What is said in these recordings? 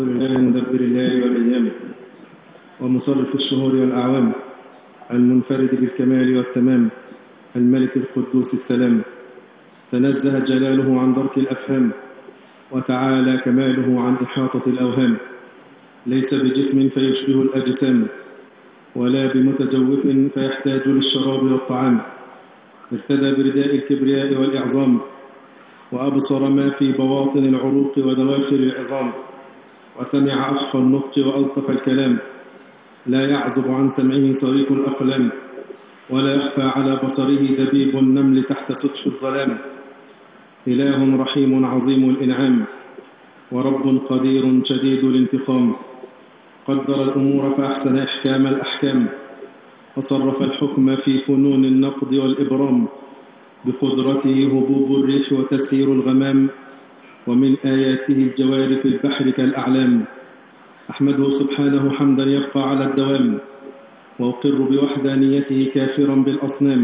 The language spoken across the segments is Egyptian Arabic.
لله مدبر الليل والأيام ومصرف الشهور والأعوام المنفرد بالكمال والتمام الملك القدوس السلام تنزه جلاله عن درك الأفهام وتعالى كماله عن إحاطة الأوهام ليس بجسم فيشبه الأجسام ولا بمتجوف فيحتاج للشراب والطعام ارتدى برداء الكبرياء والإعظام وأبصر ما في بواطن العروق ودواخل العظام وسمع أخفى النطق وألطف الكلام لا يعزب عن سمعه طريق الأقلام ولا يخفى على بصره دبيب النمل تحت سطح الظلام إله رحيم عظيم الإنعام ورب قدير شديد الانتقام قدر الأمور فأحسن إحكام الأحكام وصرف الحكم في فنون النقد والإبرام بقدرته هبوب الريح وتسيير الغمام ومن آياته الجوار في البحر كالأعلام أحمده سبحانه حمدا يبقى على الدوام وأقر بوحدانيته كافرا بالأصنام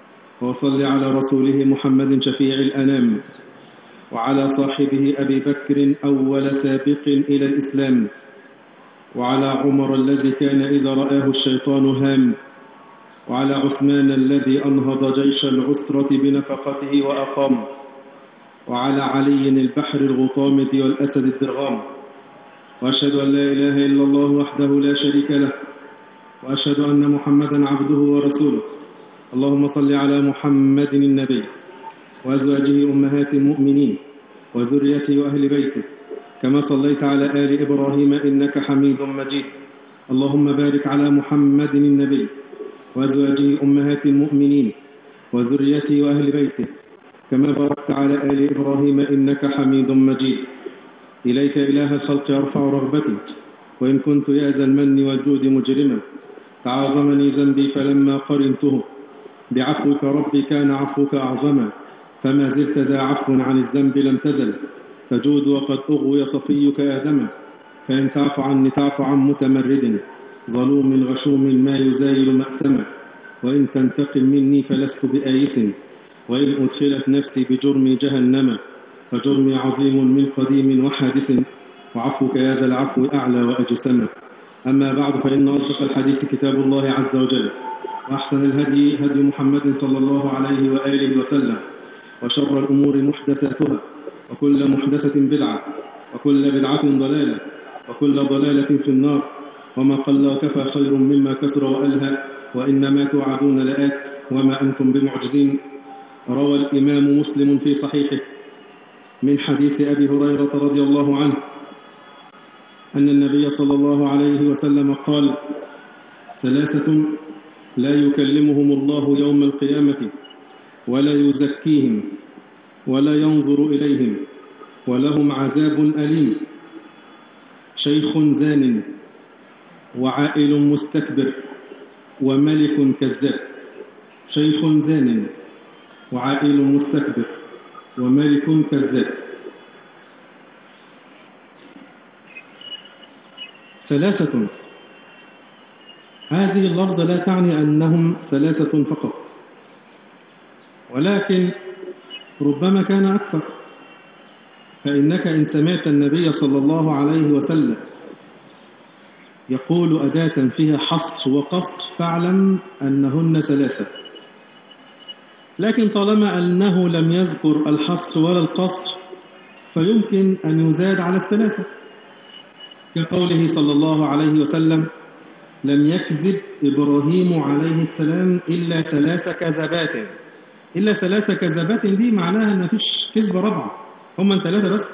وصل على رسوله محمد شفيع الأنام وعلى صاحبه أبي بكر أول سابق إلى الإسلام وعلى عمر الذي كان إذا رآه الشيطان هام وعلى عثمان الذي أنهض جيش العسرة بنفقته وأقام وعلى علي البحر الغطامة والأسد الدرغام وأشهد أن لا إله إلا الله وحده لا شريك له وأشهد أن محمدا عبده ورسوله اللهم صل على محمد النبي وأزواجه أمهات المؤمنين وذريته وأهل بيته كما صليت على آل إبراهيم إنك حميد مجيد اللهم بارك على محمد النبي وأزواجه أمهات المؤمنين وذريته وأهل بيته كما باركت على آل إبراهيم إنك حميد مجيد إليك إله الخلق أرفع رغبتي وإن كنت يا ذا المن والجود مجرما تعاظمني ذنبي فلما قرنته بعفوك ربي كان عفوك أعظما فما زلت ذا عفو عن الذنب لم تزل تجود وقد أغوي صفيك آدما فإن تعف عني تعف عن متمرد ظلوم غشوم ما يزايل مأسما وإن تنتقم مني فلست بآيس وإن أدخلت نفسي بجرمي جهنم فجرمي عظيم من قديم وحادث وعفوك يا ذا العفو أعلى وأجسم أما بعد فإن أصدق الحديث كتاب الله عز وجل وأحسن الهدي هدي محمد صلى الله عليه وآله وسلم وشر الأمور محدثاتها وكل محدثة بدعة وكل بدعة ضلالة وكل ضلالة في النار وما قل وكفى خير مما كثر وألهى وإنما توعدون لآت وما أنتم بمعجزين روى الإمام مسلم في صحيحه من حديث أبي هريرة رضي الله عنه أن النبي صلى الله عليه وسلم قال ثلاثة لا يكلمهم الله يوم القيامة ولا يزكيهم ولا ينظر إليهم ولهم عذاب أليم شيخ زان وعائل مستكبر وملك كذاب شيخ زان وعائل مستكبر وملك كذاب ثلاثة هذه اللفظة لا تعني أنهم ثلاثة فقط ولكن ربما كان أكثر فإنك إن سمعت النبي صلى الله عليه وسلم يقول أداة فيها حصر وقصر فاعلم أنهن ثلاثة لكن طالما أنه لم يذكر الحصر ولا القصر فيمكن أن يزاد على الثلاثة كقوله صلى الله عليه وسلم لم يكذب إبراهيم عليه السلام إلا ثلاث كذبات إلا ثلاث كذبات دي معناها أن مفيش كذبة رابعة هم ثلاثة بس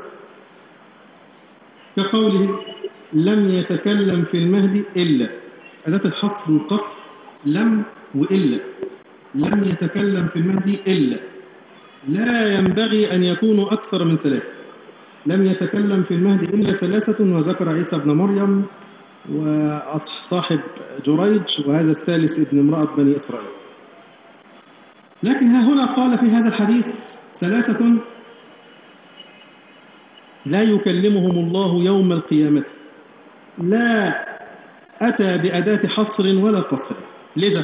كقوله لم يتكلم في المهدي إلا أداة الحصر والقصر لم وإلا لم يتكلم في المهدي إلا لا ينبغي أن يكونوا أكثر من ثلاثة لم يتكلم في المهدي إلا ثلاثة وذكر عيسى بن مريم وصاحب جريج وهذا الثالث ابن امرأة بني إسرائيل لكن ها هنا قال في هذا الحديث ثلاثة لا يكلمهم الله يوم القيامة لا أتى بأداة حصر ولا قصر لذا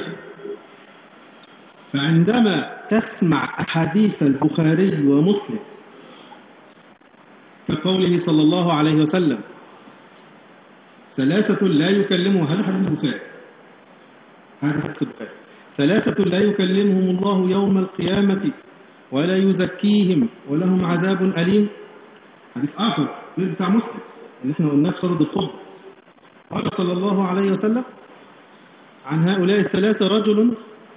فعندما تسمع أحاديث البخاري ومسلم كقوله صلى الله عليه وسلم ثلاثة لا يكلمه هذا حديث البخاري هذا حديث البخاري ثلاثة لا يكلمهم الله يوم القيامة ولا يزكيهم ولهم عذاب أليم حديث آخر غير بتاع مسلم اللي احنا قلناه في فرض الخطبة قال صلى الله عليه وسلم عن هؤلاء الثلاثة رجل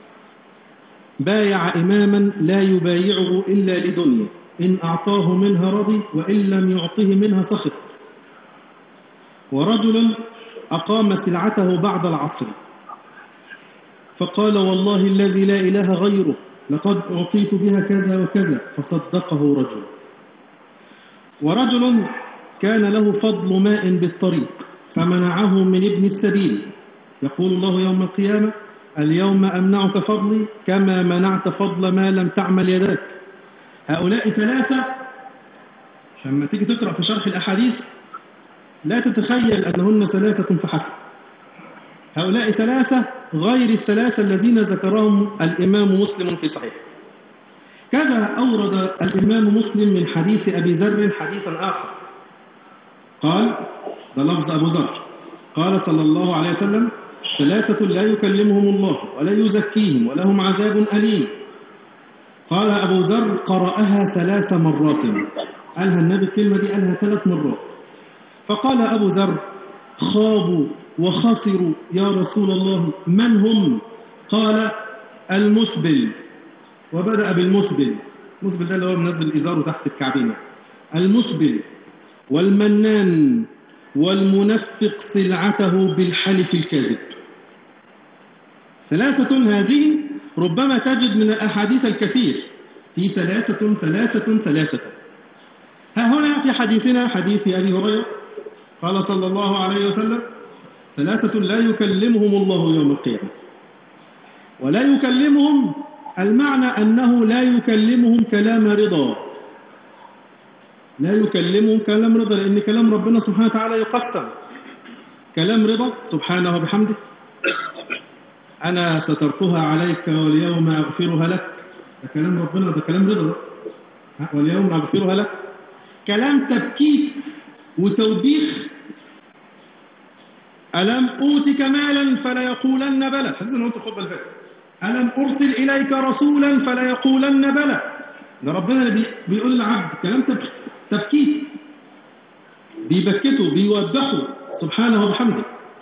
بايع إماما لا يبايعه إلا لدنيا إن أعطاه منها رضي وإن لم يعطه منها سخط ورجل أقام سلعته بعد العصر فقال والله الذي لا إله غيره لقد أعطيت بها كذا وكذا فصدقه رجل ورجل كان له فضل ماء بالطريق فمنعه من ابن السبيل يقول الله يوم القيامة اليوم أمنعك فضلي كما منعت فضل ما لم تعمل يداك هؤلاء ثلاثة لما تيجي تقرأ في شرح الأحاديث لا تتخيل أنهن ثلاثة فحسب هؤلاء ثلاثة غير الثلاثة الذين ذكرهم الإمام مسلم في صحيح كذا أورد الإمام مسلم من حديث أبي ذر حديثا آخر قال ده لفظ أبو ذر قال صلى الله عليه وسلم ثلاثة لا يكلمهم الله ولا يزكيهم ولهم عذاب أليم قال أبو ذر قرأها ثلاث مرات قالها النبي الكلمة دي قالها ثلاث مرات فقال أبو ذر خابوا وخسروا يا رسول الله من هم قال المسبل وبدأ بالمسبل المسبل ده اللي هو منزل إزاره تحت الكعبين المسبل والمنان والمنفق سلعته بالحلف الكاذب ثلاثة هذه ربما تجد من الأحاديث الكثير في ثلاثة ثلاثة ثلاثة ها هنا في حديثنا حديث أبي هريرة قال صلى الله عليه وسلم ثلاثة لا يكلمهم الله يوم القيامة ولا يكلمهم المعنى أنه لا يكلمهم كلام رضا لا يكلمهم كلام رضا لأن كلام ربنا سبحانه وتعالى يقسم كلام رضا سبحانه وبحمده أنا ستركها عليك واليوم أغفرها لك ده كلام ربنا ده كلام رضا واليوم أغفرها لك كلام تبكيت وتوبيخ ألم أوتك مالا فلا يقولن بلى حدثنا أنت خطبة الفاتحة ألم أرسل إليك رسولا فلا يقولن بلى ده ربنا اللي بيقول للعبد كلام تبكيت بيبكته بيوبخه سبحانه وبحمده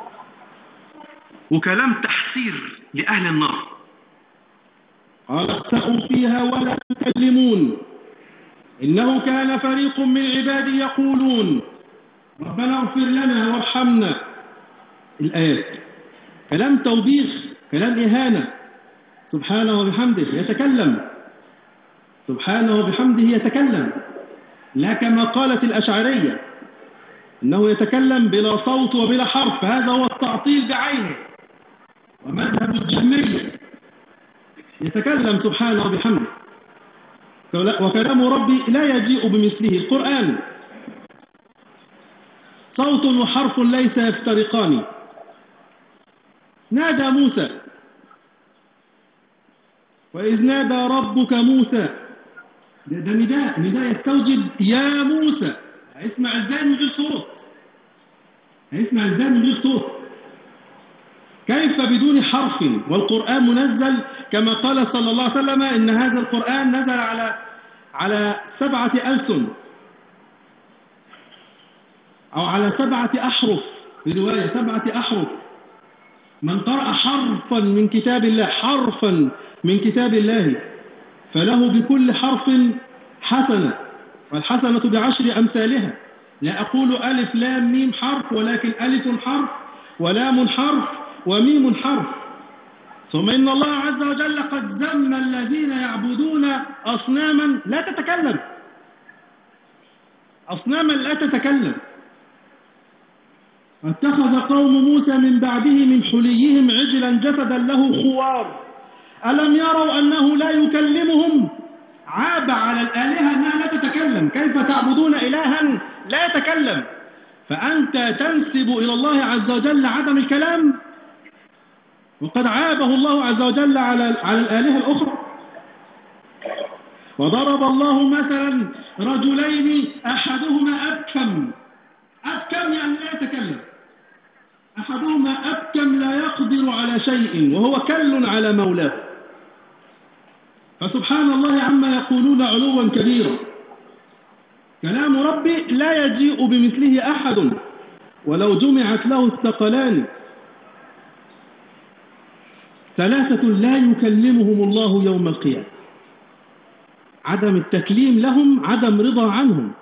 وكلام تحسير لأهل النار قال اخسأوا فيها ولا تكلمون إنه كان فريق من عبادي يقولون ربنا اغفر لنا وارحمنا الآيات كلام توبيخ كلام إهانة سبحانه وبحمده يتكلم سبحانه وبحمده يتكلم لا كما قالت الأشعرية إنه يتكلم بلا صوت وبلا حرف هذا هو التعطيل بعينه ومذهب الجهمية يتكلم سبحانه وبحمده وكلام ربي لا يجيء بمثله القرآن صوت وحرف ليس يفترقان نادى موسى وإذ نادى ربك موسى ده, ده نداء نداء يستوجب يا موسى هيسمع ازاي من غير صوت هيسمع ازاي من غير صوت كيف بدون حرف والقرآن منزل كما قال صلى الله عليه وسلم إن هذا القرآن نزل على على سبعة ألسن أو على سبعة أحرف برواية سبعة أحرف من قرأ حرفا من كتاب الله حرفا من كتاب الله فله بكل حرف حسنة والحسنة بعشر أمثالها لا أقول ألف لام ميم حرف ولكن ألف حرف ولام حرف وميم حرف ثم إن الله عز وجل قد ذم الذين يعبدون أصناما لا تتكلم أصناما لا تتكلم اتخذ قوم موسى من بعده من حليهم عجلا جسدا له خوار ألم يروا أنه لا يكلمهم عاب على الآلهة أنها لا تتكلم كيف تعبدون إلها لا يتكلم فأنت تنسب إلى الله عز وجل عدم الكلام وقد عابه الله عز وجل على على الآلهة الأخرى وضرب الله مثلا رجلين أحدهما أبكم أبكم يعني لا يتكلم أحدهما أبكم لا يقدر على شيء وهو كل على مولاه فسبحان الله عما يقولون علوا كبيرا كلام ربي لا يجيء بمثله أحد ولو جمعت له الثقلان ثلاثة لا يكلمهم الله يوم القيامة عدم التكليم لهم عدم رضا عنهم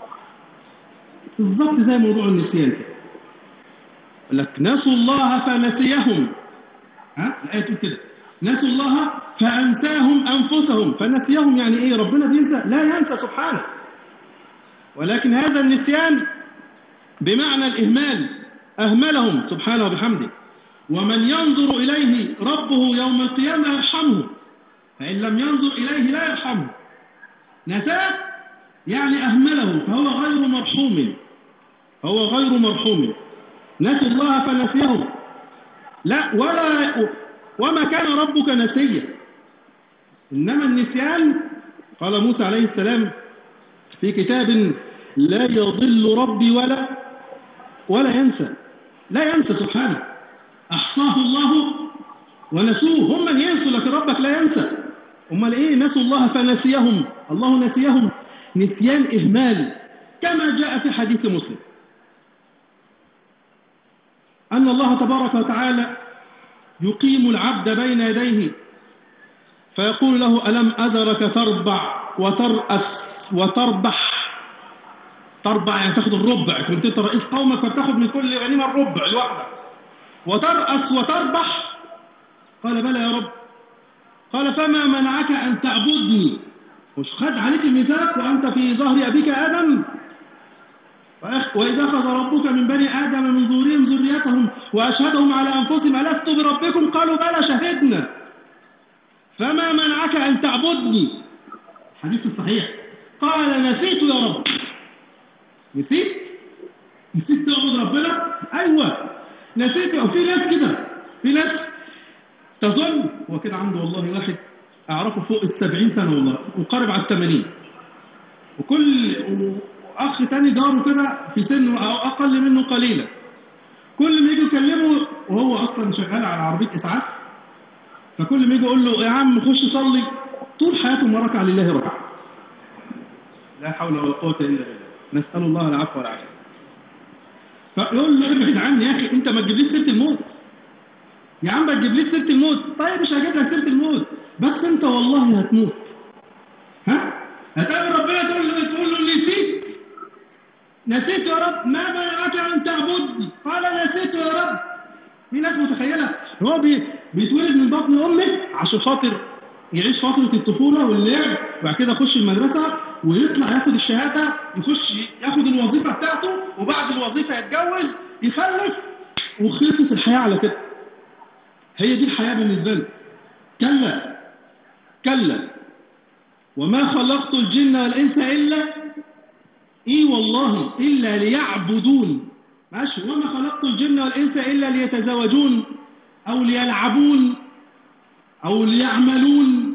بالضبط زي موضوع النسيان كده لك نسوا الله فنسيهم ها الآية تقول كده نسوا الله فأنساهم أنفسهم فنسيهم يعني إيه ربنا بينسى لا ينسى سبحانه ولكن هذا النسيان بمعنى الإهمال أهملهم سبحانه وبحمده ومن ينظر إليه ربه يوم القيامة يرحمه فإن لم ينظر إليه لا يرحمه نساه يعني أهمله فهو غير مرحوم هو غير مرحوم نسوا الله فنسيهم لا ولا وما كان ربك نسيا إنما النسيان قال موسى عليه السلام في كتاب لا يضل ربي ولا ولا ينسى لا ينسى سبحانه أحصاه الله ونسوه هم من ينسوا لكن ربك لا ينسى امال ايه نسوا الله فنسيهم الله نسيهم نسيان إهمال كما جاء في حديث مسلم أن الله تبارك وتعالى يقيم العبد بين يديه فيقول له ألم أذرك تربع وترأس وتربح تربع يعني تاخد الربع كنت انت رئيس قومك فتاخد من كل غنيمة الربع الواحدة وترأس وتربح قال بلى يا رب قال فما منعك أن تعبدني مش خد عليك الميثاق وأنت في ظهر أبيك آدم وإذا أخذ ربك من بني آدم من ظهورهم ذريتهم وأشهدهم على أنفسهم ألست بربكم قالوا بلى شهدنا فما منعك أن تعبدني حديث الصحيح قال نسيت يا رب نسيت نسيت تعبد ربنا أيوة نسيت وفي ناس كده في ناس تظن هو كده عنده والله واحد أعرفه فوق السبعين سنة والله وقارب على الثمانين وكل أخ تاني جاره كده في سنه أو أقل منه قليلا كل ما يجي يكلمه وهو أصلا شغال على عربية إسعاف فكل ما يجي يقول له يا عم خش صلي طول حياته ما ركع لله ركعة لا حول ولا قوة إلا بالله نسأل الله العفو والعافية فيقول له ابعد عني يا أخي أنت ما تجيبليش سيرة الموت يا عم ما تجيبليش سيرة الموت طيب مش هجيب لك سيرة الموت بس أنت والله هتموت ها هتقابل ربنا تقول له تقول له اللي نسيت نسيت يا رب ما منعك ان تعبدني قال نسيت يا رب في ناس متخيله هو بي بيتولد من بطن امه عشان خاطر يعيش فتره الطفوله واللعب وبعد كده يخش المدرسه ويطلع ياخد الشهاده يخش ياخد الوظيفه بتاعته وبعد الوظيفه يتجوز يخلف وخلصت الحياه على كده هي دي الحياه بالنسبه له كلا كلا وما خلقت الجن والإنس إلا إي والله إلا ليعبدون ماشي وما خلقت الجن والإنس إلا ليتزوجون أو ليلعبون أو ليعملون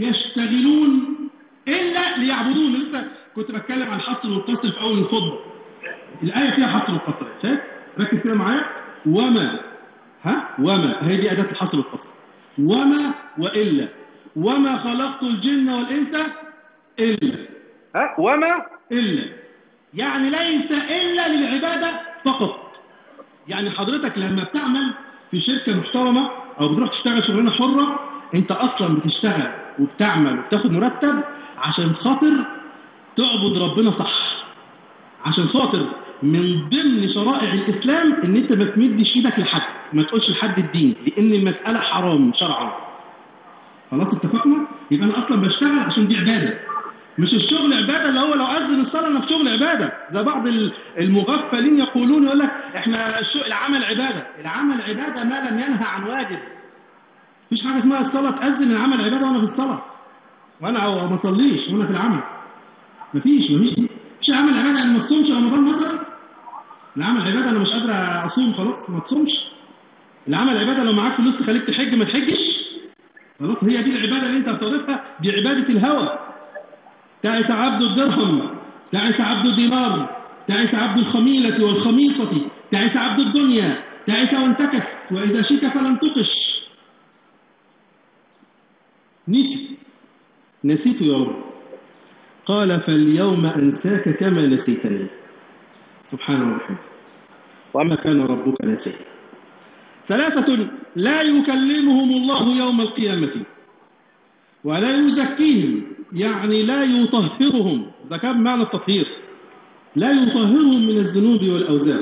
يشتغلون إلا ليعبدون لسه كنت بتكلم عن حصر والقصر في أول الخطبة الآية فيها حصر والقصر شايف ركز كده معايا وما ها وما هي دي أداة الحصر والقصر وما وإلا وما خلقت الجن والإنس إلا ها وما إلا يعني ليس إلا للعبادة فقط يعني حضرتك لما بتعمل في شركة محترمة أو بتروح تشتغل شغلانة حرة أنت أصلا بتشتغل وبتعمل وبتاخد مرتب عشان خاطر تعبد ربنا صح عشان خاطر من ضمن شرائع الإسلام إن أنت ما تمدش إيدك لحد ما تقولش لحد الدين لأن المسألة حرام شرعا خلاص اتفقنا يبقى انا اصلا بشتغل عشان دي عباده مش الشغل عباده اللي هو لو اذن الصلاه انا في شغل عباده ده بعض المغفلين يقولون يقول لك احنا العمل عباده العمل عباده ما لم ينهى عن واجب مفيش حاجه اسمها الصلاه تاذن العمل عباده وانا في الصلاه وانا ما اصليش وانا في العمل مفيش مفيش مش عمل عباده انا ما تصومش رمضان مثلا العمل عباده انا مش قادر اصوم خلاص ما تصومش العمل عباده لو معاك فلوس تخليك تحج ما تحجش خلاص هي دي العبادة اللي انت بتعرفها دي عبادة الهوى تعس عبد الدرهم تعس عبد الدينار تعس عبد الخميلة والخميصة تعس عبد الدنيا تعس وانتكس وإذا شك فلم تطش نسي نسيت يا رب قال فاليوم أنساك كما نسيتني سبحانه وتعالى وما كان ربك نسيا ثلاثة لا يكلمهم الله يوم القيامة ولا يزكيهم يعني لا يطهرهم ده كان معنى التطهير لا يطهرهم من الذنوب والأوزار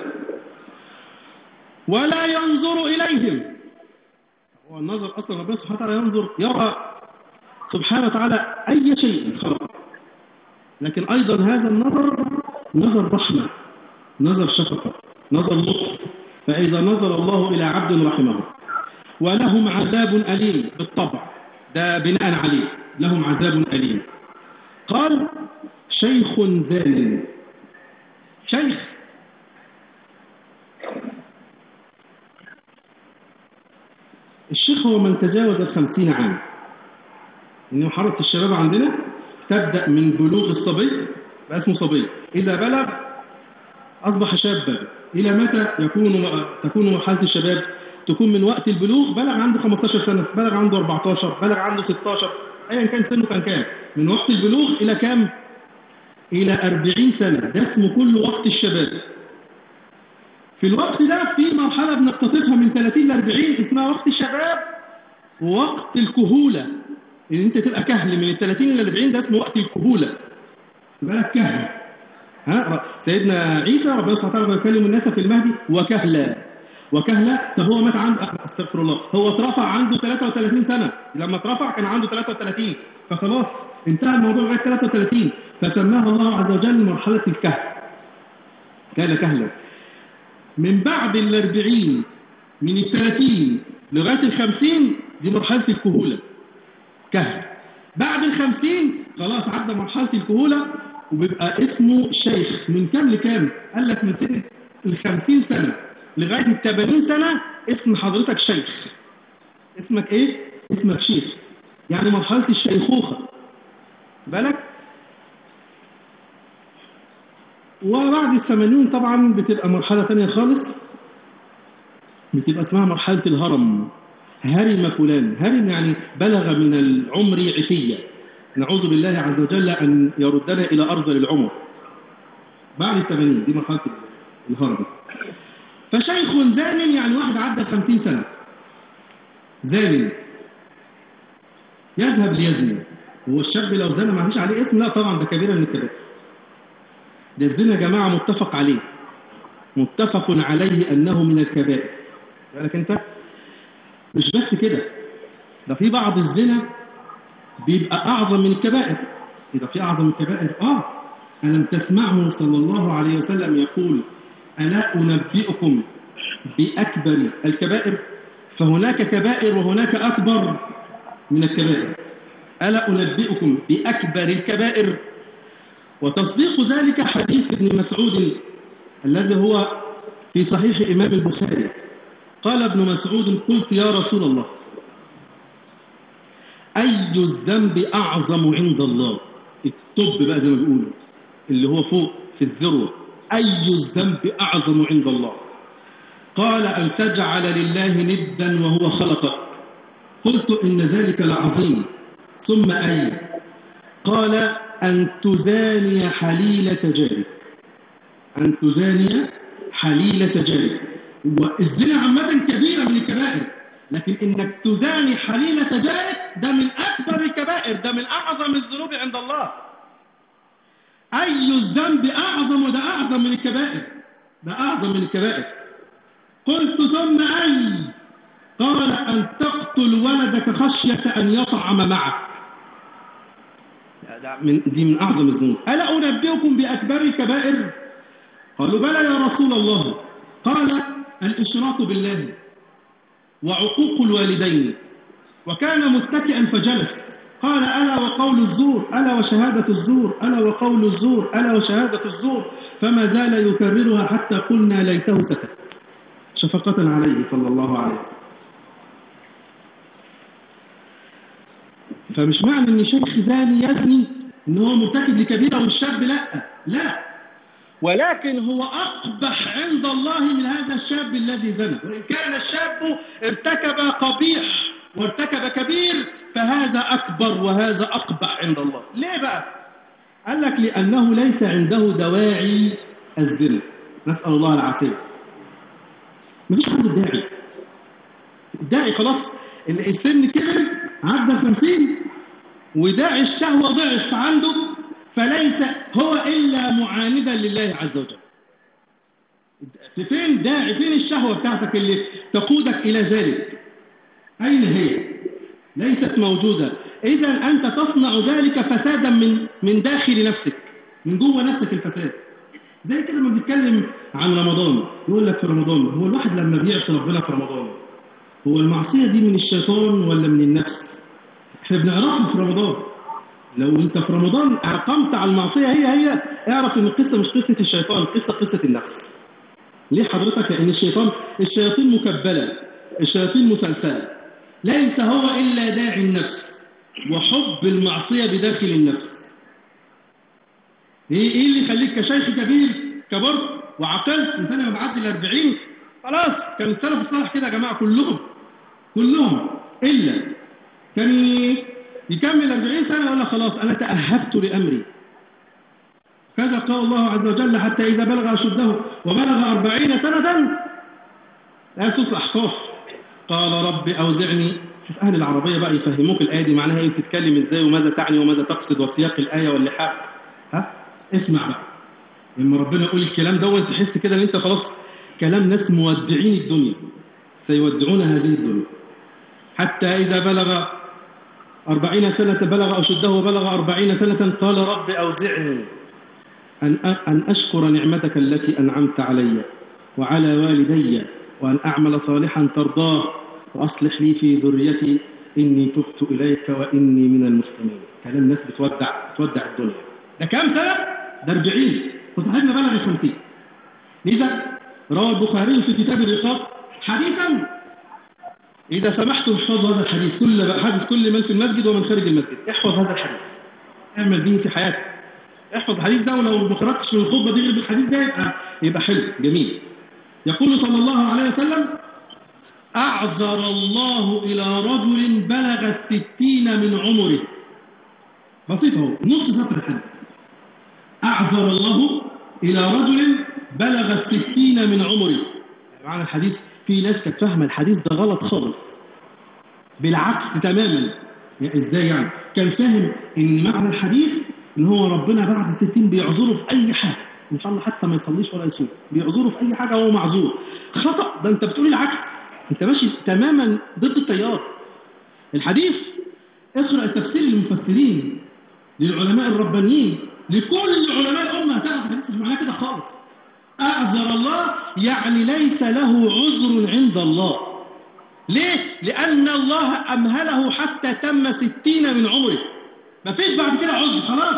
ولا ينظر إليهم هو النظر أصلا ربنا سبحانه وتعالى ينظر يرى سبحانه وتعالى أي شيء خلق لكن أيضا هذا النظر نظر رحمة نظر شفقة نظر لطف فإذا نظر الله إلى عبد رحمه ولهم عذاب أليم بالطبع ده بناء عليه لهم عذاب أليم قال شيخ ذال شيخ الشيخ هو من تجاوز الخمسين عام إنه حرة الشباب عندنا تبدأ من بلوغ الصبي بقى اسمه صبي إذا بلغ أصبح شابا إلى متى يكون تكون مرحلة الشباب تكون من وقت البلوغ بلغ عنده 15 سنة بلغ عنده 14 بلغ عنده 16 أيا كان سنه كان كام من وقت البلوغ إلى كام إلى 40 سنة ده اسمه كل وقت الشباب في الوقت ده في مرحلة بنقتصدها من 30 ل 40 اسمها وقت الشباب ووقت الكهولة ان انت تبقى كهل من ال 30 ل 40 ده اسمه وقت الكهولة تبقى لك كهل ها سيدنا عيسى ربنا سبحانه وتعالى يكلم الناس في المهدي وكهلا وكهلا طب هو مات عنده استغفر الله هو اترفع عنده 33 سنة لما اترفع كان عنده 33 فخلاص انتهى الموضوع لغايه 33 فسماها الله عز وجل مرحلة الكهل كان كهلا من بعد ال 40 من ال 30 لغايه ال 50 دي مرحلة الكهولة كهل بعد ال 50 خلاص عدى مرحلة الكهولة وبيبقى اسمه شيخ من كام لكام؟ قال لك من سنة ال 50 سنة لغاية ال 80 سنة اسم حضرتك شيخ اسمك ايه؟ اسمك شيخ يعني مرحلة الشيخوخة بالك؟ وبعد الثمانين طبعا بتبقى مرحلة ثانية خالص بتبقى اسمها مرحلة الهرم هرم فلان هرم يعني بلغ من العمر عتية نعوذ بالله عز وجل أن يردنا إلى أرض العمر بعد الثمانين دي مرحلة الهرم فشيخ زان يعني واحد عدى خمسين سنة زان يذهب ليزني هو الشاب لو زنى ما فيش عليه اسم لا طبعا ده كبيرة من الكبائر ده الزنا يا جماعة متفق عليه متفق عليه أنه من الكبائر بالك أنت مش بس كده ده في بعض الزنا بيبقى أعظم من الكبائر إذا في أعظم من الكبائر آه ألم تسمعه صلى الله عليه وسلم يقول ألا أنبئكم بأكبر الكبائر فهناك كبائر وهناك أكبر من الكبائر ألا أنبئكم بأكبر الكبائر وتصديق ذلك حديث ابن مسعود الذي هو في صحيح إمام البخاري قال ابن مسعود قلت يا رسول الله أي الذنب أعظم عند الله الطب بقى زي ما بيقولوا اللي هو فوق في الذروة أي الذنب أعظم عند الله قال أن تجعل لله ندا وهو خلقك قلت إن ذلك لعظيم ثم أي قال أن تزاني حليلة جارك أن تزاني حليلة جارك والزنا عامة كبيرة من الكبائر لكن إنك تزاني حليلة جارك ده من أكبر الكبائر ده من أعظم الذنوب عند الله أي الذنب أعظم وده أعظم من الكبائر ده أعظم من الكبائر قلت ثم أي قال أن تقتل ولدك خشية أن يطعم معك من دي من أعظم الذنوب ألا أنبئكم بأكبر الكبائر قالوا بلى يا رسول الله قال الإشراك بالله وعقوق الوالدين وكان متكئا فجلس قال ألا وقول الزور ألا وشهادة الزور ألا وقول الزور ألا وشهادة الزور فما زال يكررها حتى قلنا ليته سكت شفقة عليه صلى الله عليه وسلم فمش معنى ان شيخ زاني يزني ان هو مرتكب لكبيره والشاب لا لا ولكن هو أقبح عند الله من هذا الشاب الذي زنى وإن كان الشاب ارتكب قبيح وارتكب كبير فهذا أكبر وهذا أقبح عند الله ليه بقى؟ قال لك لأنه ليس عنده دواعي الزنا نسأل الله العافية مفيش عنده داعي الداعي خلاص السن كبر عدى 50 وداعي الشهوة ضعف عنده فليس هو إلا معاندا لله عز وجل فين داعي فين الشهوة بتاعتك اللي تقودك إلى ذلك أين هي ليست موجودة إذا أنت تصنع ذلك فسادا من من داخل نفسك من جوه نفسك الفساد زي كده لما بنتكلم عن رمضان يقول لك في رمضان هو الواحد لما بيعصي ربنا في رمضان هو المعصية دي من الشيطان ولا من النفس احنا بنعرفها في رمضان لو انت في رمضان اقمت على المعصية هي هي اعرف ان القصة مش قصة الشيطان القصة قصة النفس ليه حضرتك لان الشيطان الشياطين مكبلة الشياطين مسلسلة ليس هو الا داعي النفس وحب المعصية بداخل النفس ايه ايه اللي يخليك كشيخ كبير كبرت وعقلت من سنه ما بعد ال 40 خلاص كان السلف الصالح كده يا جماعه كلهم كلهم الا كان يكمل 40 سنه يقول لك خلاص انا تاهبت لامري كذا قال الله عز وجل حتى اذا بلغ اشده وبلغ 40 سنه لا تصلح احقاف قال رب اوزعني شوف اهل العربيه بقى يفهموك الايه دي معناها ايه بتتكلم ازاي وماذا تعني وماذا تقصد وسياق الايه واللحاق ها اسمع بقى لما ربنا يقول الكلام دوت تحس كده ان انت خلاص كلام ناس مودعين الدنيا سيودعون هذه الدنيا حتى إذا بلغ أربعين سنة بلغ أشده وبلغ أربعين سنة قال رب أوزعني أن أن أشكر نعمتك التي أنعمت علي وعلى والدي وأن أعمل صالحا ترضاه وأصلح لي في ذريتي إني تبت إليك وإني من المسلمين كلام الناس بتودع بتودع الدنيا ده كام سنة؟ ده 40 وصاحبنا بلغ 50 لذا روى البخاري في كتاب الرقاق حديثا إذا سمحت احفظ هذا الحديث كل حديث كل من في المسجد ومن خارج المسجد احفظ هذا الحديث اعمل به في حياتك احفظ الحديث ده ولو ما قراتش من الخطبه دي غير بالحديث ده يبقى يبقى حلو جميل يقول صلى الله عليه وسلم أعذر الله إلى رجل بلغ الستين من عمره بسيط اهو نص سطر الحديث أعذر الله إلى رجل بلغ الستين من عمره معنى الحديث في ناس كانت فاهمه الحديث ده غلط خالص بالعكس تماما يعني ازاي يعني كان فاهم ان معنى الحديث ان هو ربنا بعد الستين بيعذره في اي حاجه ان شاء الله حتى ما يصليش ولا يصوم بيعذره في اي حاجه وهو معذور خطا ده انت بتقول العكس انت ماشي تماما ضد التيار الحديث اقرا تفسير المفسرين للعلماء الربانيين لكل علماء الامه هتعرف مش معناه كده خالص أعذر الله يعني ليس له عذر عند الله ليه؟ لأن الله أمهله حتى تم ستين من عمره ما فيش بعد كده عذر خلاص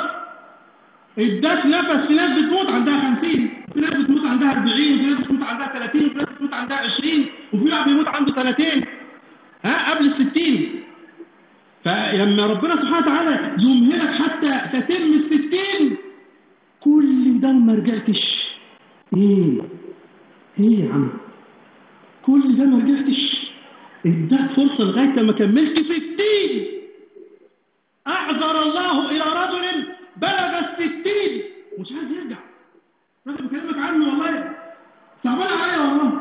اداك نفس في ناس بتموت عندها خمسين في ناس بتموت عندها أربعين وفي ناس بتموت عندها ثلاثين وفي ناس بتموت عندها عشرين وفي واحد بيموت عنده سنتين ها قبل الستين فلما ربنا سبحانه وتعالى يمهلك حتى تتم الستين كل ده ما رجعتش ايه ايه يا عم كل ده ما رجعتش اداك فرصه لغايه ما كملت ستين اعذر الله الى رجل بلغ الستين مش عايز يرجع انا بكلمك عنه والله صعبان عليا والله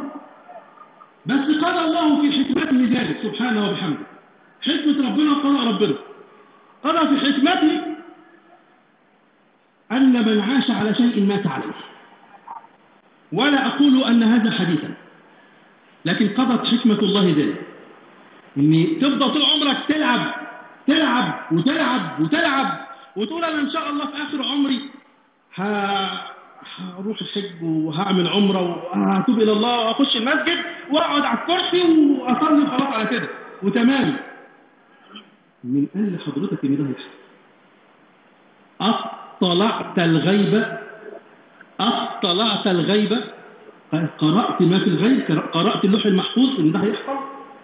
بس قال الله في حكمته ذلك سبحانه وبحمده حكمه ربنا وقضاء ربنا قضى في حكمته ان من عاش على شيء مات عليه ولا أقول أن هذا حديثا لكن قضت حكمة الله ذلك إن تفضل طول عمرك تلعب تلعب وتلعب وتلعب وتقول أنا إن شاء الله في آخر عمري هروح الحج وهعمل عمرة وهتوب إلى الله وأخش المسجد وأقعد على الكرسي وأصلي خلاص على كده وتمام من قال لحضرتك إن ده هيحصل أطلعت الغيبة اطلعت الغيبة قرأت ما في الغيب قرأت اللوح المحفوظ ان ده هيحصل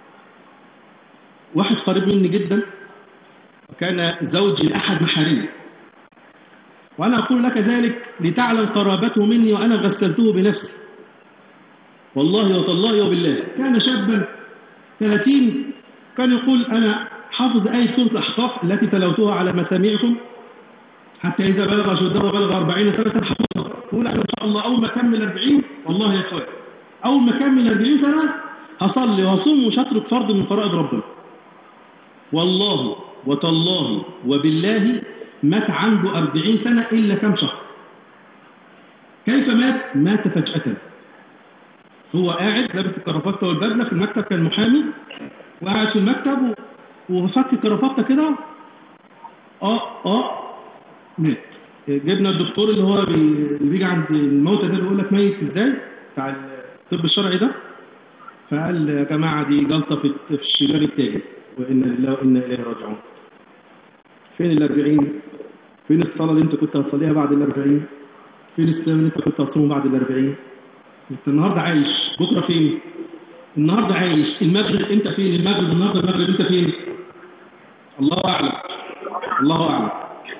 واحد قريب مني جدا وكان زوج لأحد محارمه وأنا أقول لك ذلك لتعلم قرابته مني وأنا غسلته بنفسي والله وتالله وبالله كان شابا 30 كان يقول أنا حافظ أي سورة الأحقاف التي تلوتها على مسامعكم حتى إذا بلغ شده وبلغ 40 سنة حفظها يقول أنا إن شاء الله أول ما أكمل 40 والله يا إخوان أول ما أكمل 40 سنة هصلي وهصوم ومش هترك فرض من فرائض ربنا والله وتالله وبالله مات عنده 40 سنة إلا كم شهر كيف مات؟ مات فجأة هو قاعد لابس الكرافته والبدله في المكتب كان محامي وقاعد في المكتب وفك الكرافته كده اه اه مات جبنا الدكتور اللي هو بي... اللي بيجي عند الموتى ده بيقول لك ميت ازاي بتاع الطب الشرعي ده فقال يا جماعه دي جلطه في في الشمال التاجر وان لله وانا اليه راجعون فين ال 40 فين الصلاه اللي انت كنت هتصليها بعد ال 40 فين الصيام اللي انت كنت هتصومه بعد ال 40 انت النهارده عايش بكره فين النهارده عايش المغرب انت فين المغرب النهارده المغرب انت فين الله اعلم الله اعلم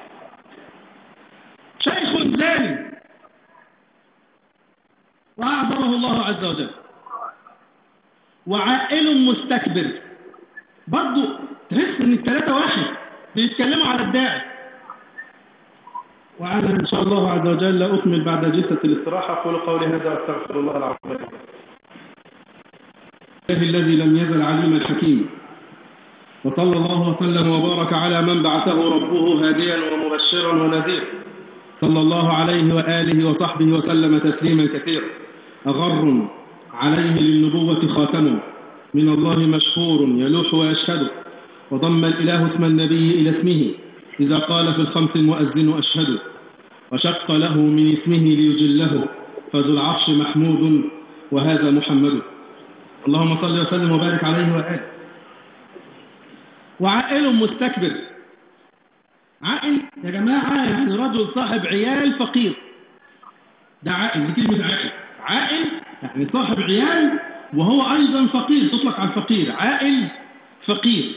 شيخ زاني واعظمه الله عز وجل وعائل مستكبر برضه تحس ان الثلاثه واحد بيتكلموا على الداعي وأنا إن شاء الله عز وجل أكمل بعد جلسة الاستراحة أقول قولي هذا أستغفر الله العظيم الذي لم يزل عليما حكيما وصلى الله وسلم وبارك على من بعثه ربه هاديا ومبشرا ونذيرا صلى الله عليه وآله وصحبه وسلم تسليما كثيرا أغر عليه للنبوة خاتم من الله مشهور يلوح ويشهد وضم الإله اسم النبي إلى اسمه إذا قال في الخمس المؤذن أشهد وشق له من اسمه ليجله فذو العرش محمود وهذا محمد اللهم صل وسلم وبارك عليه وآله وعائل مستكبر عائل يا جماعة يعني رجل صاحب عيال فقير ده عائل دي كلمة عائل عائل يعني صاحب عيال وهو أيضا فقير تطلق على الفقير عائل فقير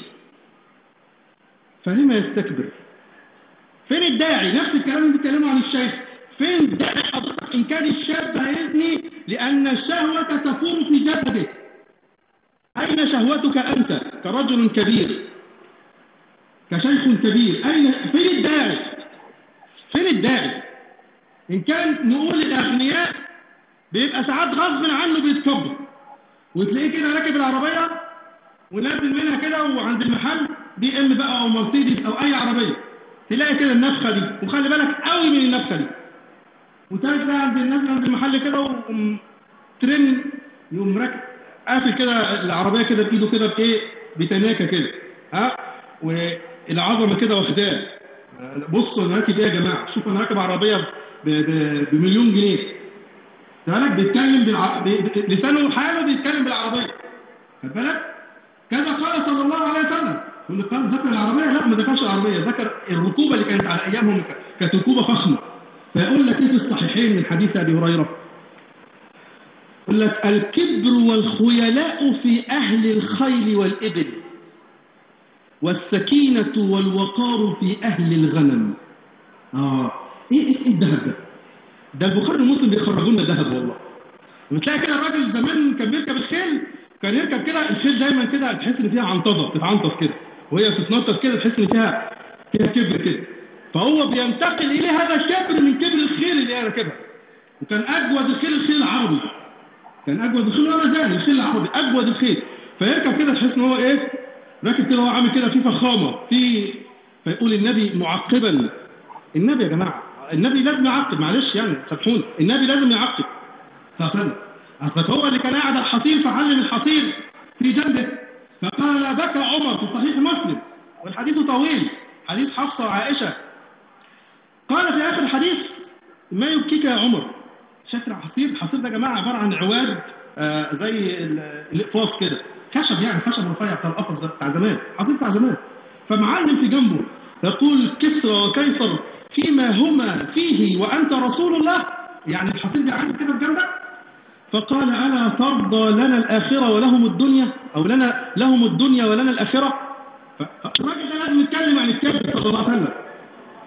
فلما يستكبر فين الداعي نفس الكلام اللي بيتكلموا عن الشيخ فين الداعي حضرتك ان كان الشاب هيزني لان الشهوه تفور في جسده اين شهوتك انت كرجل كبير كشيخ كبير اين فين الداعي فين الداعي ان كان نقول الاغنياء بيبقى ساعات غصب عنه بيتكبر وتلاقيه كده راكب العربيه ونازل منها كده وعند المحل بي ام بقى او مرسيدس او اي عربيه تلاقي كده النفخه دي وخلي بالك قوي من النفخه دي وتلاقي بقى عند الناس عند المحل كده وترن يقوم راكب قافل كده العربيه كده بايده كده بايه بتناكه كده ها والعظمه كده واخداه بصوا انا راكب ايه يا جماعه شوف انا راكب عربيه بمليون جنيه بالك بيتكلم بالع... ب... لسانه حاله بيتكلم بالعربيه خد بالك كذا قال صلى الله عليه وسلم يقول لك قال ذكر العربيه لا ما ذكرش العربيه ذكر الركوبه اللي كانت على ايامهم كانت ركوبه فخمه فيقول لك ايه في الصحيحين من حديث ابي هريره يقول لك الكبر والخيلاء في اهل الخيل والابل والسكينه والوقار في اهل الغنم اه ايه ايه الذهب ده ده البخاري ومسلم بيخرجوا لنا ذهب والله بتلاقي كده الراجل زمان كان بيركب الخيل كان يركب كده الخيل دايما كده تحس ان فيها عنطزه بتتعنطز كده وهي بتتنطط كده تحس ان فيها فيها كبر كده فهو بينتقل اليه هذا الكبر من كبر الخيل اللي هي راكبها وكان اجود الخيل الخيل العربي كان اجود الخيل ولا زال الخيل العربي اجود الخيل فيركب كده تحس ان هو ايه راكب كده هو عامل كده في فخامه في فيقول النبي معقبا النبي يا جماعه النبي لازم يعقب معلش يعني سامحوني النبي لازم يعقب صلى الله عليه وسلم أصل هو اللي كان قاعد على الحصير فعلم الحصير في جنبه فقال بكى عمر في صحيح مسلم والحديث طويل حديث حفصة وعائشة قال في آخر الحديث ما يبكيك يا عمر شكل الحصير الحصير ده يا جماعة عبارة عن عواد آه زي الإقفاص كده خشب يعني خشب رفيع بتاع القفص ده بتاع زمان حصير بتاع زمان فمعلم في جنبه يقول كسرى وكيصر فيما هما فيه وأنت رسول الله يعني الحصير ده عندك كده في جنبك فقال ألا ترضى لنا الآخرة ولهم الدنيا أو لنا لهم الدنيا ولنا الآخرة فالراجل ده لازم يتكلم عن الكذب صلى الله عليه وسلم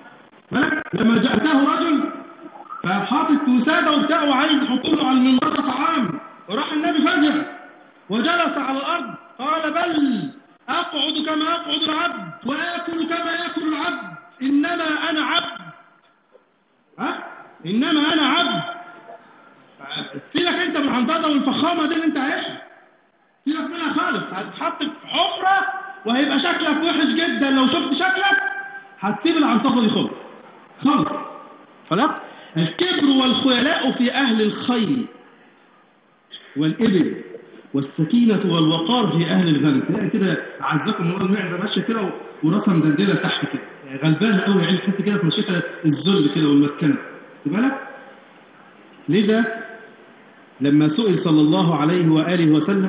لما جاءته رجل فحاطط وساده وبتاع وعايز يحط له على المنبر طعام وراح النبي فزع وجلس على الارض قال بل اقعد كما اقعد العبد واكل كما ياكل العبد انما انا عبد ها انما انا عبد سيبك انت من العنطزه والفخامه دي اللي انت عايشها سيبك منها خالص هتتحط في حفره وهيبقى شكلك وحش جدا لو شفت شكلك هتسيب العنطزه دي خالص خالص خلاص الكبر والخيلاء في اهل الخيل والابل والسكينة والوقار في أهل الغنم تلاقي كده عزكم الله المعدة ماشية كده وراسها مدلدلة تحت كده يعني غلبانة قوي يعني تحس كده في مشيتها الذل كده والمسكنة خد بالك؟ لذا لما سئل صلى الله عليه وآله وسلم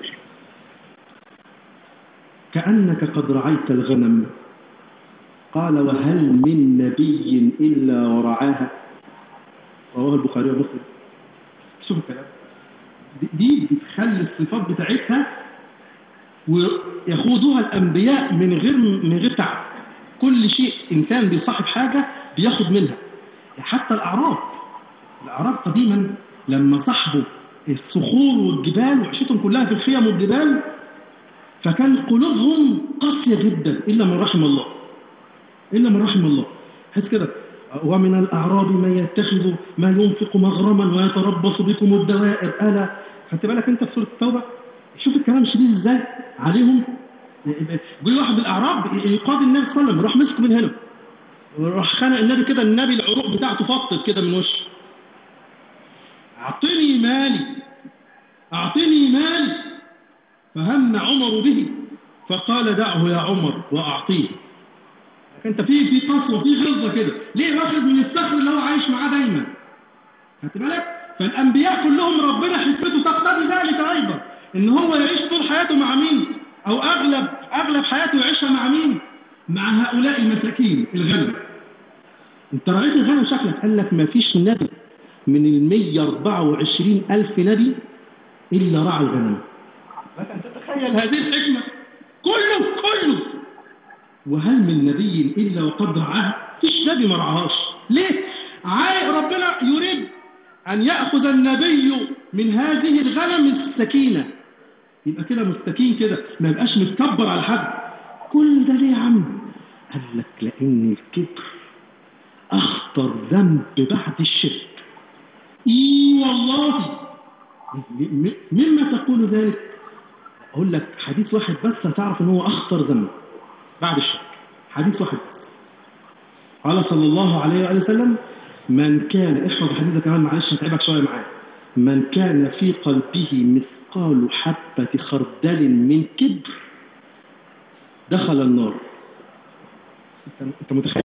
كأنك قد رعيت الغنم قال وهل من نبي إلا ورعاها رواه البخاري ومسلم شوف الكلام دي بتخلي الصفات بتاعتها ويخوضها الأنبياء من غير من غير تعب كل شيء إنسان بيصاحب حاجة بياخد منها حتى الأعراب الأعراب قديما لما صاحبوا الصخور والجبال وعيشتهم كلها في الخيم والجبال فكان قلوبهم قاسية جدا إلا من رحم الله إلا من رحم الله حس كده ومن الأعراب من يتخذ ما ينفق مغرما ويتربص بكم الدوائر ألا خدت بالك أنت في سورة التوبة شوف الكلام شديد إزاي عليهم جه واحد من الأعراب يقاضي النبي صلى الله عليه وسلم راح مسك من هنا راح خانق النبي كده النبي العروق بتاعته فطت كده من وشه أعطني مالي أعطني مالي فهم عمر به فقال دعه يا عمر وأعطيه انت في في قسوه في غلظه كده ليه واخد من الصخر اللي هو عايش معاه دايما خدت بالك فالانبياء كلهم ربنا حكمته تقتضي ذلك ايضا ان هو يعيش طول حياته مع مين او اغلب اغلب حياته يعيشها مع مين مع هؤلاء المساكين الغنم انت رأيت الغنم شكلك قال لك ما فيش نبي من ال 124 ألف نبي إلا رعى الغنم لك أن تتخيل هذه الحكمة كله كله وهل من نبي إلا وقد رعاها فيش نبي ما رعاهاش ليه عاي ربنا يريد أن يأخذ النبي من هذه الغنم السكينة يبقى كده مستكين كده ما يبقاش متكبر على حد كل ده ليه يا عم قال لك لأن الكبر أخطر ذنب بعد الشرك إي والله مما تقول ذلك أقول لك حديث واحد بس هتعرف أنه هو أخطر ذنب بعد الشرك حديث واحد قال صلى الله عليه وآله وسلم من كان احفظ الحديث ده كمان معلش هتعبك شوية معايا من كان في قلبه مثقال حبة خردل من كبر دخل النار انت متخيل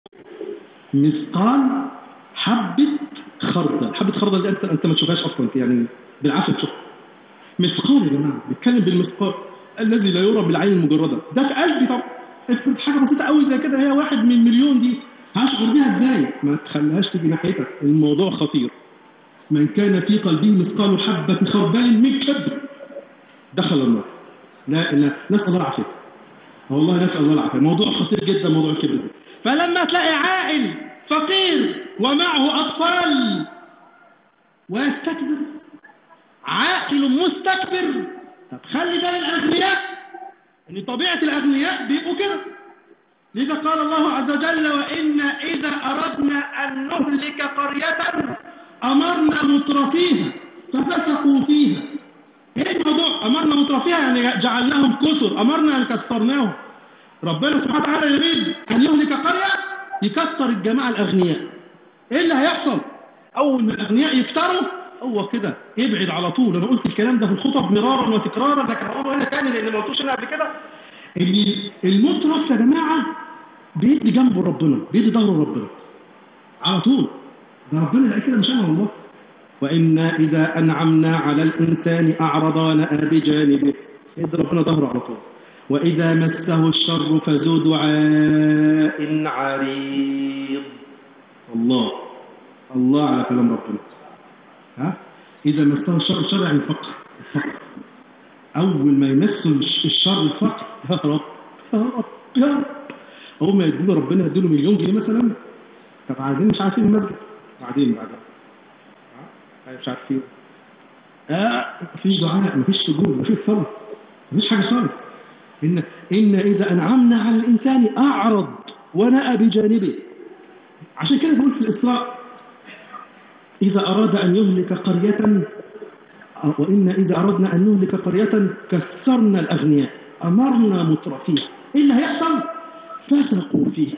مثقال حبة خردل حبة خردل دي انت انت ما تشوفهاش اصلا يعني بالعافية تشوفها مثقال يا جماعة بيتكلم بالمثقال الذي لا يرى بالعين المجردة ده في قلبي طبعا افرض حاجة بسيطة قوي زي كده هي واحد من مليون دي هشعر بيها ازاي ما تخليهاش تيجي ناحيتك الموضوع خطير من كان في قلبه مثقال حبة خردل من كبر دخل النار لا لا نسأل الله العافية والله نسأل الله العافية موضوع خطير جدا موضوع الكبر ده فلما تلاقي عائل فقير ومعه أطفال ويستكبر عاقل مستكبر طب خلي ده للأغنياء ان طبيعة الأغنياء بيبقوا كده لذا قال الله عز وجل وإن إذا أردنا أن نهلك قرية أمرنا مترفيها ففسقوا فيها ايه الموضوع أمرنا مترفيها يعني جعلناهم كسر أمرنا أن كسرناهم ربنا سبحانه وتعالى يريد أن يهلك قرية يكسر الجماعة الأغنياء ايه اللي هيحصل أول ما الأغنياء يكتروا هو كده ابعد على طول انا قلت الكلام ده في الخطب مرارا وتكرارا لكن هقوله هنا تاني لان ما قلتوش انا قبل كده المترف يا جماعه بيدي جنبه ربنا بيدي ظهره ربنا على طول ده ربنا لا كده مش انا والله وإنا إذا أنعمنا على الإنسان أعرض ونأى بجانبه يدي ربنا ظهره على طول وإذا مسه الشر فذو دعاء عريض الله الله على كلام ربنا ها إذا مسه الشر الشر يعني الفقر الفقر أول ما يمسه الشر الفقر يا رب يا رب يا رب أول ما يديله ربنا يديله مليون جنيه مثلا طب عايزين مش عارفين المسجد بعدين بعدين آه، مش عارفين آه مفيش دعاء مفيش سجود مفيش صلاة مفيش حاجة خالص إن إن إذا أنعمنا على الإنسان أعرض ونأى بجانبه عشان كده بقول في الإسراء إذا أراد أن يهلك قرية وإن إذا أردنا أن نهلك قرية كسرنا الأغنياء أمرنا مترفيها إيه اللي هيحصل فسقوا فيها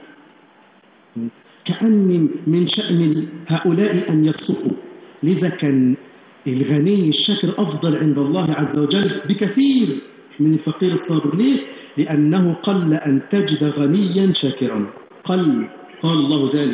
كأن من شأن هؤلاء أن يفسقوا لذا كان الغني الشاكر أفضل عند الله عز وجل بكثير من الفقير الصابر ليه؟ لأنه قل أن تجد غنيا شاكرا قل قال الله ذلك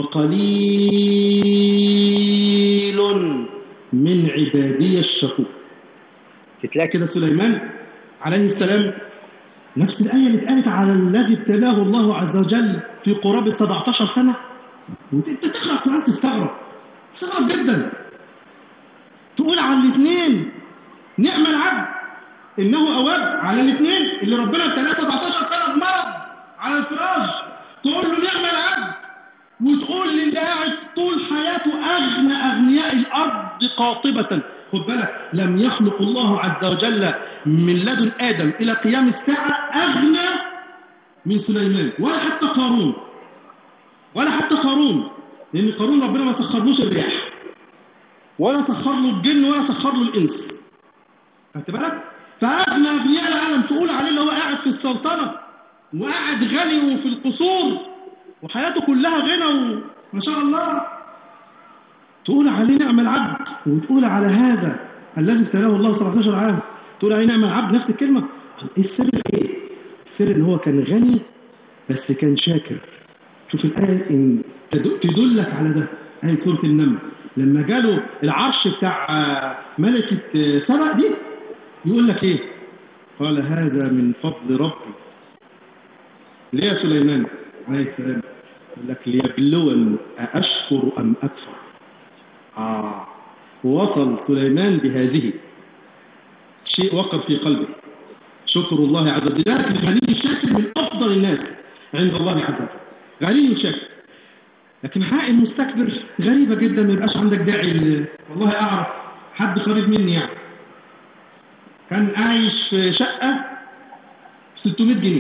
وقليل من عبادي الشكور تلاقي كده سليمان عليه السلام نفس الآية اللي اتقالت على الذي ابتلاه الله عز وجل في قرابة 17 سنة وانت تقرأ القرآن تستغرب تستغرب جدا تقول على الاثنين نعم العبد انه اواب على الاثنين اللي ربنا ابتلاه 17 سنة بمرض على الفراش تقول له نعم العبد وتقول للي قاعد طول حياته اغنى اغنياء الارض قاطبة خد بالك لم يخلق الله عز وجل من لدن ادم الى قيام الساعة اغنى من سليمان ولا حتى قارون ولا حتى قارون لان قارون ربنا ما سخرلوش الرياح ولا سخر له الجن ولا سخر له الانس خدت بالك فاغنى اغنياء العالم تقول عليه اللي هو قاعد في السلطنه وقاعد غني وفي القصور وحياته كلها غنى وما شاء الله تقول عليه نعم العبد وتقول على هذا الذي ابتلاه الله 17 عام تقول عليه نعم العبد نفس الكلمه ايه السر ايه السر ان هو كان غني بس كان شاكر شوف الآية إن تدلك على ده آية سورة النمل لما جاله العرش بتاع ملكة سبأ دي يقول لك إيه قال هذا من فضل ربي ليه يا سليمان عليه السلام يقول لك ليبلوني أأشكر أم أكفر آه وصل سليمان بهذه شيء وقر في قلبه شكر الله عز وجل الغني الشاكر من أفضل الناس عند الله عز وجل غني شاكر لكن حق المستكبر غريبة جدا ما يبقاش عندك داعي والله أعرف حد قريب مني يعني كان عايش في شقة 600 جنيه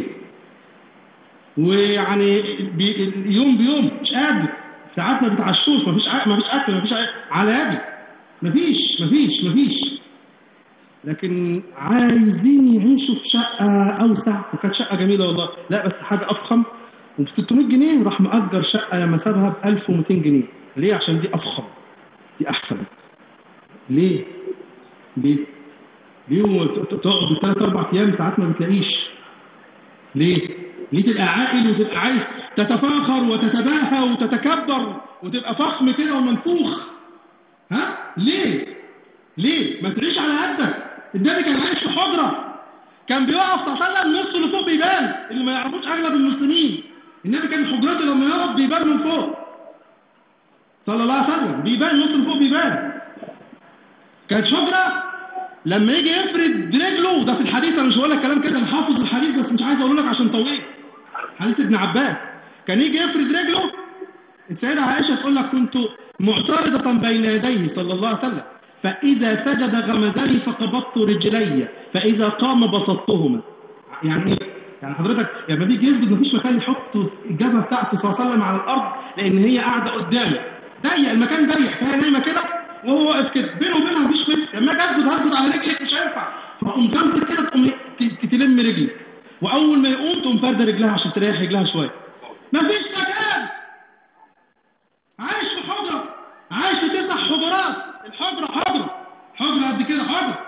ويعني بي يوم بيوم مش قادر ساعات ما بتعشوش مفيش ما فيش اكل مفيش على يدي مفيش مفيش مفيش لكن عايزين يعيشوا في شقة أوسع وكانت شقة جميلة والله لا بس حاجة أفخم وب 600 جنيه راح مأجر شقة لما سابها ب 1200 جنيه ليه عشان دي أفخم دي أحسن ليه ليه ليه تقعد ثلاث أربع أيام ساعات ما بتلاقيش ليه ليه تبقى عاقل وتبقى عايز تتفاخر وتتباهى وتتكبر وتبقى فخم كده ومنفوخ ها ليه ليه ما تعيش على قدك النبي كان عايش في حجره كان بيقف صلى الله عليه وسلم نص اللي فوق بيبان اللي ما يعرفوش اغلب المسلمين النبي كان حجرته لما يقف بيبان من فوق صلى الله عليه وسلم بيبان نص اللي فوق بيبان كانت حجره لما يجي يفرد رجله ده في الحديث انا مش هقول لك كلام كده انا حافظ الحديث بس مش عايز اقول لك عشان طويل حديث ابن عباس كان يجي يفرد رجله السيده عائشه تقول لك كنت معترضه بين يديه صلى الله عليه وسلم فاذا سجد غمزني فقبضت رجلي فاذا قام بسطتهما يعني ايه يعني حضرتك لما بيجي يسجد مفيش مكان يحط الجبهه بتاعته صلى الله عليه وسلم على الارض لان هي قاعده قدامه ضيق المكان ضيق فهي نايمه كده وهو واقف كده بينه وبينها مفيش متر لما اجي اسجد هسجد على رجلك مش هينفع فقوم تمسك كده تقوم تلم رجلك واول ما يقوم تقوم فارده رجلها عشان تريح رجلها شويه مفيش مكان عايش في حجره عايش في تسع حجرات الحجره حجره حجره قد كده حجره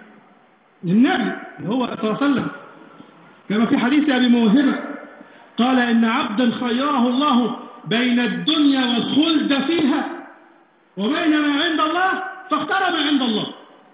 النبي اللي هو صلى الله عليه وسلم كما في حديث ابي موهبه قال ان عبدا خيره الله بين الدنيا والخلد فيها وبين ما عند الله فاختار ما عند الله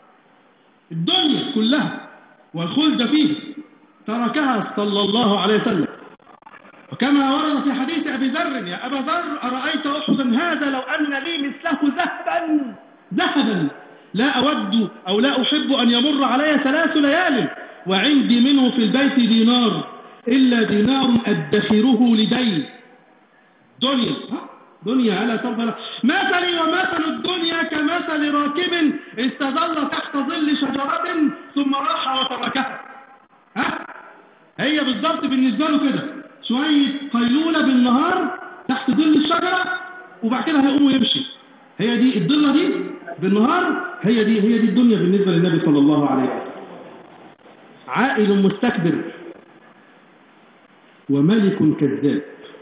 الدنيا كلها والخلد فيه تركها صلى الله عليه وسلم وكما ورد في حديث أبي ذر يا أبا ذر أرأيت أحدا هذا لو أن لي مثله ذهبا ذهبا لا أود أو لا أحب أن يمر علي ثلاث ليال وعندي منه في البيت دينار إلا دينار أدخره لدين دنيا دنيا ألا ترضى لك مثلي ومثل الدنيا كمثل راكب استظل تحت ظل شجرة ثم راح وتركها ها هي بالضبط بالنسبة له كده شوية قيلولة بالنهار تحت ظل الشجرة وبعد كده هيقوم ويمشي هي دي الضلة دي بالنهار هي دي هي دي الدنيا بالنسبة للنبي صلى الله عليه وسلم عائل مستكبر وملك كذاب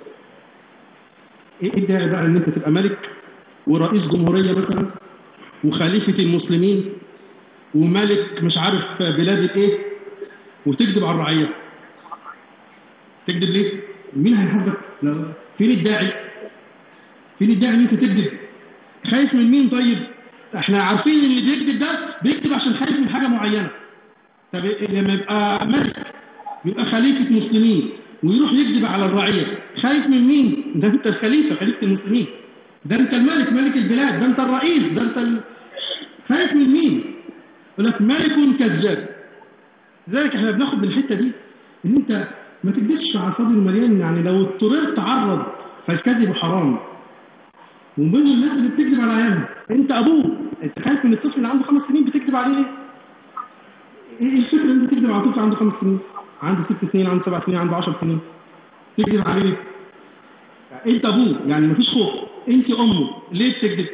ايه الداعي بقى ان انت تبقى ملك ورئيس جمهورية مثلا وخليفة المسلمين وملك مش عارف بلاد ايه وتكذب على الرعية تكذب ليه؟ مين هيحبك؟ لا فين الداعي؟ فين الداعي ان انت تكذب؟ خايف من مين طيب؟ احنا عارفين ان اللي بيكذب ده بيكذب عشان خايف من حاجة معينة طب لما يبقى ملك يبقى خليفة مسلمين ويروح يكذب على الرعية خايف من مين؟ ده انت الخليفة خليفة المسلمين ده انت الملك ملك البلاد ده انت الرئيس ده انت ال... خايف من مين؟ يقول لك ملك كذاب لذلك احنا بناخد من الحتة دي ان انت ما تكذبش على الفاضي المليان يعني لو اضطررت تعرض فالكذب حرام ومن ضمن الناس اللي بتكذب على عيالها انت ابوه انت خايف من الطفل اللي عنده خمس سنين بتكذب عليه ليه؟ ايه الفكره ان انت تكذب على طفل عنده خمس سنين عنده ست سنين عنده سبع سنين عنده 10 سنين تكذب عليه ليه؟ انت ابوه يعني مفيش خوف انت امه ليه بتكذب؟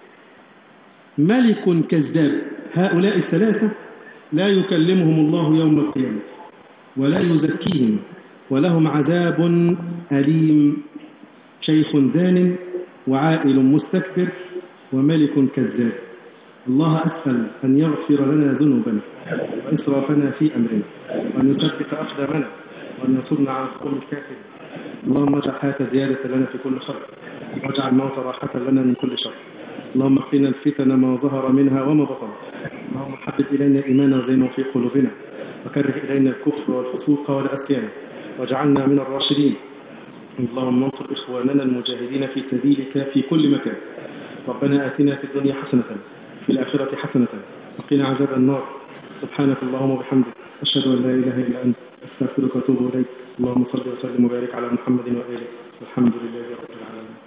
ملك كذاب هؤلاء الثلاثه لا يكلمهم الله يوم القيامه ولا يزكيهم ولهم عذاب أليم شيخ دان وعائل مستكبر وملك كذاب الله أسأل أن يغفر لنا ذنوبنا وإسرافنا في أمرنا وأن يثبت أقدامنا وأن ينصرنا على القوم الكافرين اللهم اجعل الحياة زيادة لنا في كل خير واجعل الموت راحة لنا من كل شر اللهم اقنا الفتن ما ظهر منها وما بطن اللهم حبب إلينا الإيمان وزينه في قلوبنا وكره إلينا الكفر والفسوق والعصيان واجعلنا من الراشدين اللهم انصر إخواننا المجاهدين في سبيلك في كل مكان ربنا آتنا في الدنيا حسنة في الآخرة حسنة وقنا عذاب النار سبحانك اللهم وبحمدك أشهد أن لا إله إلا أنت أستغفرك وأتوب إليك اللهم صل وسلم وبارك على محمد وآله والحمد لله رب العالمين